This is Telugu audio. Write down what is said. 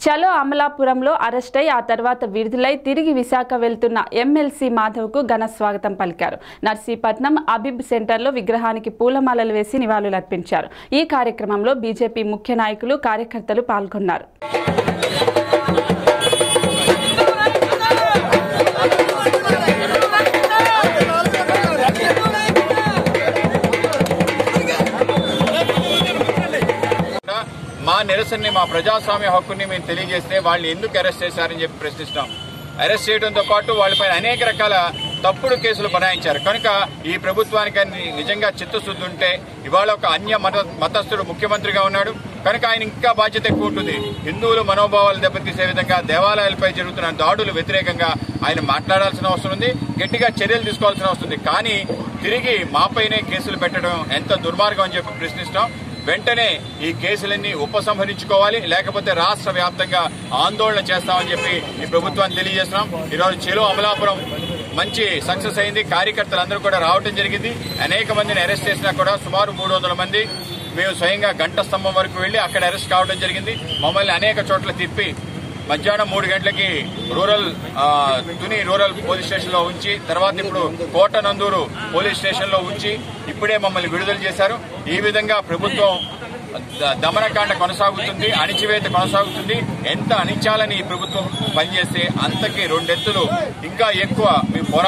చలో అమలాపురంలో అరెస్ట్ అయి ఆ తర్వాత విడుదలై తిరిగి విశాఖ వెళ్తున్న ఎమ్మెల్సీ మాధవ్కు ఘన స్వాగతం పలికారు నర్సీపట్నం అబిబ్ సెంటర్లో విగ్రహానికి పూలమాలలు వేసి నివాళులర్పించారు ఈ కార్యక్రమంలో బీజేపీ ముఖ్య నాయకులు కార్యకర్తలు పాల్గొన్నారు మా నిరసనని మా ప్రజాస్వామ్య హక్కుని మేము తెలియజేస్తే వాళ్ళని ఎందుకు అరెస్ట్ చేశారని చెప్పి ప్రశ్నిస్తాం అరెస్ట్ చేయడంతో పాటు వాళ్ళపైన అనేక రకాల తప్పుడు కేసులు బనాయించారు కనుక ఈ ప్రభుత్వానికి అన్ని నిజంగా చిత్తశుద్ధి ఉంటే ఇవాళ ఒక అన్య మత మతస్థుడు ముఖ్యమంత్రిగా ఉన్నాడు కనుక ఆయన ఇంకా బాధ్యత ఎక్కువ ఉంటుంది హిందువుల మనోభావాలు దెబ్బతీసే విధంగా దేవాలయాలపై జరుగుతున్న దాడులు వ్యతిరేకంగా ఆయన మాట్లాడాల్సిన అవసరం ఉంది గట్టిగా చర్యలు తీసుకోవాల్సిన అవసరం ఉంది కానీ తిరిగి మాపైనే కేసులు పెట్టడం ఎంత దుర్మార్గం అని చెప్పి ప్రశ్నిస్తాం వెంటనే ఈ కేసులన్నీ ఉపసంహరించుకోవాలి లేకపోతే రాష్ట్ర వ్యాప్తంగా ఆందోళన చేస్తామని చెప్పి ఈ ప్రభుత్వాన్ని తెలియజేస్తున్నాం ఈరోజు చెలో అమలాపురం మంచి సక్సెస్ అయింది కార్యకర్తలందరూ కూడా రావడం జరిగింది అనేక మందిని అరెస్ట్ చేసినా కూడా సుమారు మూడు వందల మంది మేము స్వయంగా గంట స్తంభం వరకు వెళ్లి అక్కడ అరెస్ట్ కావడం జరిగింది మమ్మల్ని అనేక చోట్ల తిప్పి మధ్యాహ్నం మూడు గంటలకి రూరల్ ఆ, తుని రూరల్ పోలీస్ స్టేషన్ లో ఉంచి తర్వాత ఇప్పుడు కోటనందూరు పోలీస్ స్టేషన్ లో ఉంచి ఇప్పుడే మమ్మల్ని విడుదల చేశారు ఈ విధంగా ప్రభుత్వం ద- దమనకాండ కొనసాగుతుంది అణిచివేత కొనసాగుతుంది ఎంత అణిచాలని ఈ ప్రభుత్వం పనిచేస్తే అంతకి రెండెత్తులు ఇంకా ఎక్కువ మేము పోరా